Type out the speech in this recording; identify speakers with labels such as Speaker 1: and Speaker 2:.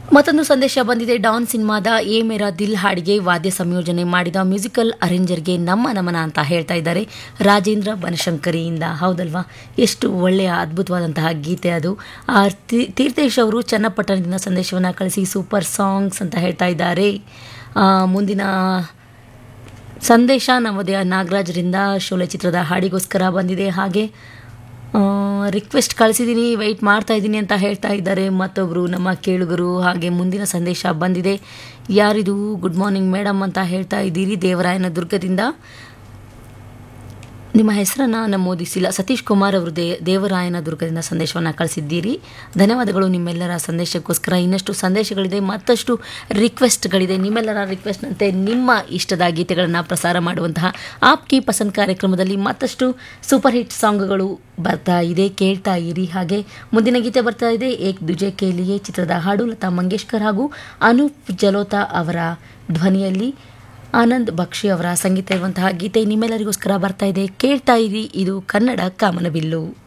Speaker 1: ಮತ್ತೊಂದು ಸಂದೇಶ ಬಂದಿದೆ ಡಾನ್ ಸಿನಿಮಾದ ಎ ಮೇರಾ ದಿಲ್ ಹಾಡಿಗೆ ವಾದ್ಯ ಸಂಯೋಜನೆ ಮಾಡಿದ ಮ್ಯೂಸಿಕಲ್ ಅರೇಂಜರ್ಗೆ ನಮ್ಮ ನಮನ ಅಂತ ಹೇಳ್ತಾ ಇದ್ದಾರೆ ರಾಜೇಂದ್ರ ಬನಶಂಕರಿಯಿಂದ ಹೌದಲ್ವಾ ಎಷ್ಟು ಒಳ್ಳೆಯ ಅದ್ಭುತವಾದಂತಹ ಗೀತೆ ಅದು ಆ ತಿ- ತೀರ್ಥೇಶ್ ಅವರು ಚನ್ನಪಟ್ಟಣದಿಂದ ಸಂದೇಶವನ್ನು ಕಳಿಸಿ ಸೂಪರ್ ಸಾಂಗ್ಸ್ ಅಂತ ಹೇಳ್ತಾ ಇದ್ದಾರೆ ಆ, ಮುಂದಿನ ಸಂದೇಶ ನವೋದಯ ನಾಗರಾಜರಿಂದ ಶೋಲೆ ಚಿತ್ರದ ಹಾಡಿಗೋಸ್ಕರ ಬಂದಿದೆ ಹಾಗೆ ರಿಕ್ವೆಸ್ಟ್ ಕಳಿಸಿದ್ದೀನಿ ವೆಯ್ಟ್ ಮಾಡ್ತಾ ಇದ್ದೀನಿ ಅಂತ ಹೇಳ್ತಾ ಇದ್ದಾರೆ ಮತ್ತೊಬ್ಬರು ನಮ್ಮ ಕೇಳುಗರು ಹಾಗೆ ಮುಂದಿನ ಸಂದೇಶ ಬಂದಿದೆ ಯಾರಿದು ಗುಡ್ ಮಾರ್ನಿಂಗ್ ಮೇಡಮ್ ಅಂತ ಹೇಳ್ತಾ ಇದ್ದೀರಿ ದೇವರಾಯನ ದುರ್ಗದಿಂದ ನಿಮ್ಮ ಹೆಸರನ್ನು ನಮೂದಿಸಿಲ್ಲ ಸತೀಶ್ ಕುಮಾರ್ ಅವರು ದೇ ದೇವರಾಯನ ದುರ್ಗದಿಂದ ಸಂದೇಶವನ್ನು ಕಳಿಸಿದ್ದೀರಿ ಧನ್ಯವಾದಗಳು ನಿಮ್ಮೆಲ್ಲರ ಸಂದೇಶಕ್ಕೋಸ್ಕರ ಇನ್ನಷ್ಟು ಸಂದೇಶಗಳಿದೆ ಮತ್ತಷ್ಟು ರಿಕ್ವೆಸ್ಟ್ಗಳಿದೆ ನಿಮ್ಮೆಲ್ಲರ ರಿಕ್ವೆಸ್ಟ್ನಂತೆ ನಿಮ್ಮ ಇಷ್ಟದ ಗೀತೆಗಳನ್ನು ಪ್ರಸಾರ ಮಾಡುವಂತಹ ಆಪ್ ಕಿ ಪಸಂದ್ ಕಾರ್ಯಕ್ರಮದಲ್ಲಿ ಮತ್ತಷ್ಟು ಸೂಪರ್ ಹಿಟ್ ಸಾಂಗ್ಗಳು ಬರ್ತಾ ಇದೆ ಕೇಳ್ತಾ ಇರಿ ಹಾಗೆ ಮುಂದಿನ ಗೀತೆ ಬರ್ತಾ ಇದೆ ಏಕ್ ದುಜೆ ಕೇಲಿಯೇ ಚಿತ್ರದ ಹಾಡು ಲತಾ ಮಂಗೇಶ್ಕರ್ ಹಾಗೂ ಅನೂಪ್ ಜಲೋತಾ ಅವರ ಧ್ವನಿಯಲ್ಲಿ ಆನಂದ್ ಬಕ್ಷಿ ಅವರ ಸಂಗೀತ ಇರುವಂತಹ ಗೀತೆ ನಿಮ್ಮೆಲ್ಲರಿಗೋಸ್ಕರ ಬರ್ತಾ ಇದೆ ಕೇಳ್ತಾ ಇರಿ ಇದು ಕನ್ನಡ ಕಾಮನಬಿಲ್ಲು